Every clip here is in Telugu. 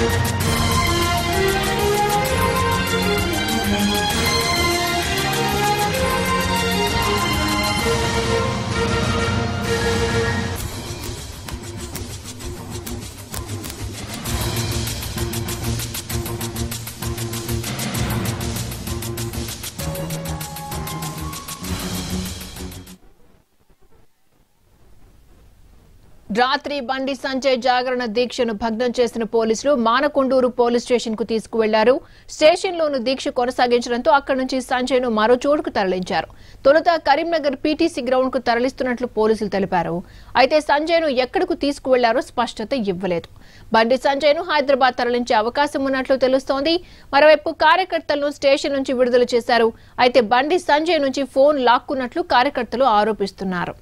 రాత్రి బండి సంజయ్ జాగరణ దీక్షను భగ్నం చేసిన పోలీసులు మానకొండూరు పోలీస్ స్టేషన్ కు తీసుకువెళ్లారు స్టేషన్ లోను దీక్ష కొనసాగించడంతో అక్కడి నుంచి సంజయ్ ను మరో చోటుకు తరలించారు తొలుత కరీంనగర్ పీటీసీ గ్రౌండ్ కు తరలిస్తున్నట్లు పోలీసులు తెలిపారు అయితే సంజయ్ ను ఎక్కడకు తీసుకువెళ్లారో స్పష్టత ఇవ్వలేదు బండి సంజయ్ ను హైదరాబాద్ తరలించే అవకాశం ఉన్నట్లు తెలుస్తోంది మరోవైపు కార్యకర్తలను స్టేషన్ నుంచి విడుదల చేశారు అయితే బండి సంజయ్ నుంచి ఫోన్ లాక్కున్నట్లు కార్యకర్తలు ఆరోపిస్తున్నారు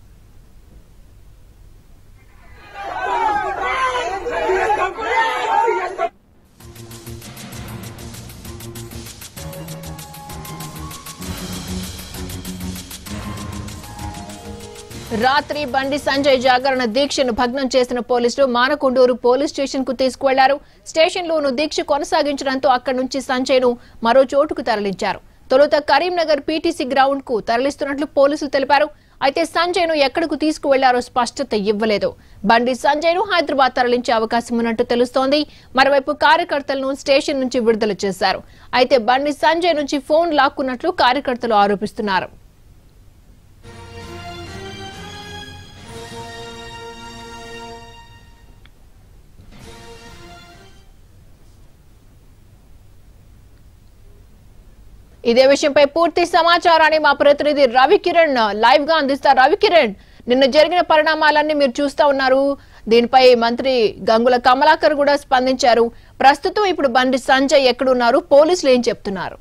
రాత్రి బండి సంజయ్ జాగరణ దీక్షను భగ్నం చేసిన పోలీసులు మానకొండూరు పోలీస్ స్టేషన్ కు తీసుకువెళ్లారు స్టేషన్ లోను దీక్ష కొనసాగించడంతో అక్కడి నుంచి సంజయ్ ను మరో చోటుకు తరలించారు తొలుత కరీంనగర్ పీటీసీ గ్రౌండ్ కు తరలిస్తున్నట్లు పోలీసులు తెలిపారు అయితే సంజయ్ ను ఎక్కడకు తీసుకువెళ్లారో స్పష్టత ఇవ్వలేదు బండి సంజయ్ ను హైదరాబాద్ తరలించే అవకాశం ఉన్నట్టు తెలుస్తోంది మరోవైపు కార్యకర్తలను స్టేషన్ నుంచి విడుదల చేశారు అయితే బండి సంజయ్ నుంచి ఫోన్ లాక్కున్నట్లు కార్యకర్తలు ఆరోపిస్తున్నారు ఇదే విషయంపై పూర్తి సమాచారాన్ని మా ప్రతినిధి రవికిరణ్ లైవ్ గా అందిస్తారు రవికిరణ్ నిన్న జరిగిన పరిణామాలన్నీ మీరు చూస్తా ఉన్నారు దీనిపై మంత్రి గంగుల కమలాకర్ కూడా స్పందించారు ప్రస్తుతం ఇప్పుడు బండి సంజయ్ ఎక్కడున్నారు పోలీసులు ఏం చెప్తున్నారు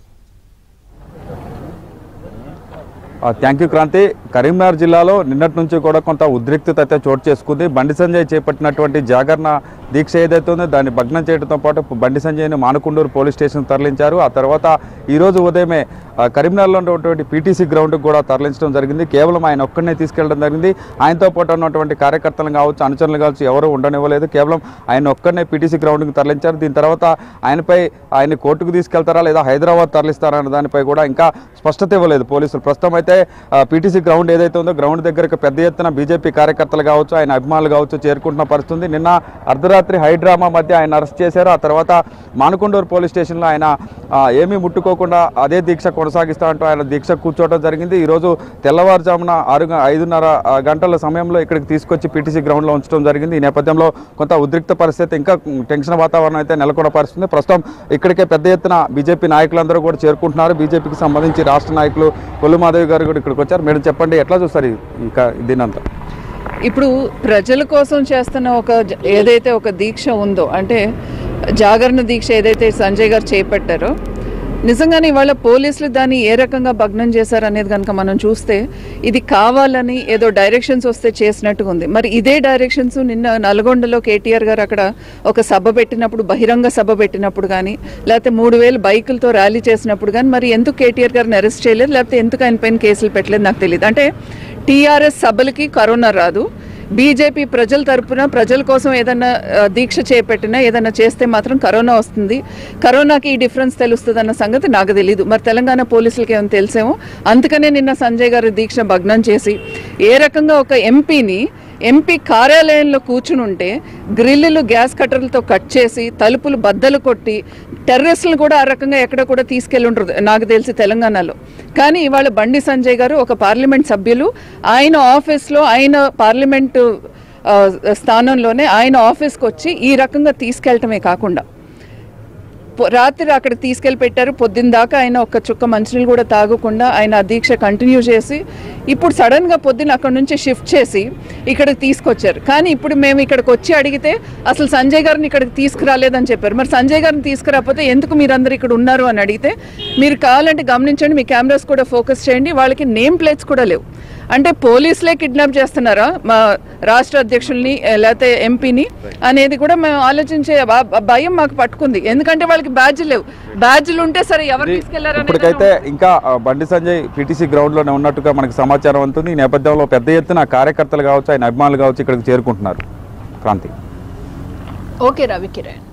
థ్యాంక్ యూ క్రాంతి కరీంనగర్ జిల్లాలో నిన్నటి నుంచి కూడా కొంత ఉద్రిక్తత అయితే చోటు చేసుకుంది బండి సంజయ్ చేపట్టినటువంటి జాగరణ దీక్ష ఏదైతే ఉందో దాన్ని భగ్నం చేయడంతో పాటు బండి సంజయ్ని మానకొండూరు పోలీస్ స్టేషన్ తరలించారు ఆ తర్వాత ఈరోజు ఉదయమే ఆ, కరీంనగర్లో ఉన్నటువంటి పీటీసీ గ్రౌండ్కి కూడా తరలించడం జరిగింది కేవలం ఆయన ఒక్కడనే తీసుకెళ్ళడం జరిగింది ఆయనతో పాటు ఉన్నటువంటి కార్యకర్తలు కావచ్చు అనుచరులు కావచ్చు ఎవరు ఉండనివ్వలేదు కేవలం ఆయన ఒక్కడనే పీటీసీ గ్రౌండ్కి తరలించారు దీని తర్వాత ఆయనపై ఆయన కోర్టుకు తీసుకెళ్తారా లేదా హైదరాబాద్ తరలిస్తారా అనే దానిపై కూడా ఇంకా స్పష్టత ఇవ్వలేదు పోలీసులు ప్రస్తుతం అయితే పీటీసీ గ్రౌండ్ ఏదైతే ఉందో గ్రౌండ్ దగ్గరకు పెద్ద ఎత్తున బీజేపీ కార్యకర్తలు కావచ్చు ఆయన అభిమానులు కావచ్చు చేరుకుంటున్న పరిస్థితి ఉంది. నిన్న అర్ధరాత్రి హైడ్రామా మధ్య ఆయన అరెస్ట్ చేశారు ఆ తర్వాత మానకొండూరు పోలీస్ స్టేషన్లో ఆయన ఆ, ఏమీ ముట్టుకోకుండా అదే దీక్ష కొనసాగిస్తా అంటూ ఆయన దీక్ష కూర్చోవడం జరిగింది ఈరోజు తెల్లవారుజామున ఆరు గ- ఐదున్నర ఆ, గంటల సమయంలో ఇక్కడికి తీసుకొచ్చి పీటీసీ గ్రౌండ్లో ఉంచడం జరిగింది ఈ నేపథ్యంలో కొంత ఉద్రిక్త పరిస్థితి ఇంకా టెన్షన్ వాతావరణం అయితే నెలకొన్న పరిస్థితి ఉంది. ప్రస్తుతం ఇక్కడికే పెద్ద ఎత్తున బీజేపీ నాయకులందరూ కూడా చేరుకుంటున్నారు బీజేపీకి సంబంధించి రాష్ట్ర నాయకులు కొల్లు మాధవి గారు కూడా ఇక్కడికి వచ్చారు మేడం చెప్పండి ఎట్లా చూస్తారు ఈ- ఈ క- దీనంతా ఇప్పుడు ప్రజల కోసం చేస్తున్న ఒక జ- ఏదైతే ఒక దీక్ష ఉందో అంటే జాగరణ దీక్ష ఏదైతే సంజయ్ గారు చేపట్టారో నిజంగానే ఇవాళ పోలీసులు దాన్ని ఏ రకంగా భగ్నం చేశారు అనేది కనుక మనం చూస్తే ఇది కావాలని ఏదో డైరెక్షన్స్ వస్తే చేసినట్టుగా ఉంది మరి ఇదే డైరెక్షన్స్ నిన్న నల్గొండలో కేటీఆర్ గారు అక్కడ ఒక సభ పెట్టినప్పుడు బహిరంగ సభ పెట్టినప్పుడు కానీ లేకపోతే మూడు వేలు బైకులతో ర్యాలీ చేసినప్పుడు కానీ మరి ఎందుకు కేటీఆర్ గారిని అరెస్ట్ చేయలేదు లేకపోతే ఎందుకు ఆయన పైన కేసులు పెట్టలేదు నాకు తెలియదు అంటే టీఆర్ఎస్ సభలకి కరోనా రాదు బీజేపీ ప్రజల తరపున ప్రజల కోసం ఏదైనా ఆ, దీక్ష చేపట్టినా ఏదైనా చేస్తే మాత్రం కరోనా వస్తుంది కరోనాకి ఈ డిఫరెన్స్ తెలుస్తుంది అన్న సంగతి నాకు తెలియదు మరి తెలంగాణ పోలీసులకి ఏమైనా తెలిసేమో అందుకనే నిన్న సంజయ్ గారి దీక్ష భగ్నం చేసి ఏ రకంగా ఒక ఎంపీని ఎంపీ కార్యాలయంలో కూర్చుని ఉంటే గ్రిల్లులు గ్యాస్ కట్టర్లతో కట్ చేసి తలుపులు బద్దలు కొట్టి టెర్రస్లను కూడా ఆ రకంగా ఎక్కడ కూడా తీసుకెళ్ళి ఉండరు నాకు తెలిసి తెలంగాణలో కానీ ఇవాళ బండి సంజయ్ గారు ఒక పార్లమెంట్ సభ్యులు ఆయన ఆఫీస్లో ఆయన పార్లమెంటు ఆ, స్థానంలోనే ఆయన ఆఫీస్కి వచ్చి ఈ రకంగా తీసుకెళ్ళటమే కాకుండా పొ- రాత్రి అక్కడ తీసుకెళ్ళి పెట్టారు పొద్దున్న దాకా ఆయన ఒక్క చుక్క మంచినీళ్ళు కూడా తాగకుండా ఆయన ఆ దీక్ష కంటిన్యూ చేసి ఇప్పుడు సడన్గా పొద్దున్న అక్కడ నుంచి షిఫ్ట్ చేసి ఇక్కడికి తీసుకొచ్చారు కానీ ఇప్పుడు మేము ఇక్కడికి వచ్చి అడిగితే అసలు సంజయ్ గారిని ఇక్కడికి తీసుకురాలేదని చెప్పారు మరి సంజయ్ గారిని తీసుకురాకపోతే ఎందుకు మీరందరూ ఇక్కడ ఉన్నారు అని అడిగితే మీరు కావాలంటే గమనించండి మీ కెమెరాస్ కూడా ఫోకస్ చేయండి వాళ్ళకి నేమ్ ప్లేట్స్ కూడా లేవు అంటే పోలీసులే కిడ్నాప్ చేస్తున్నారా మా రాష్ట్ర అధ్యక్షుల్ని ఏ, లేకపోతే ఎంపీని అనేది కూడా మేము ఆలోచించే బ- భయం మాకు పట్టుకుంది ఎందుకంటే వాళ్ళకి బ్యాడ్జ్ లేవు బ్యాడ్జ్లు ఉంటే సరే ఎవరు తీసుకెళ్లారని ఇప్పటికైతే ఇంకా ఆ, బండి సంజయ్ పీటీసీ గ్రౌండ్లోనే ఉన్నట్టుగా మనకి సమాచారం అందుతుంది ఈ నేపథ్యంలో పెద్ద ఎత్తున కార్యకర్తలు కావచ్చు ఆయన అభిమానులు కావచ్చు ఇక్కడికి చేరుకుంటున్నారు క్రాంతి ఓకే రవికిరణ్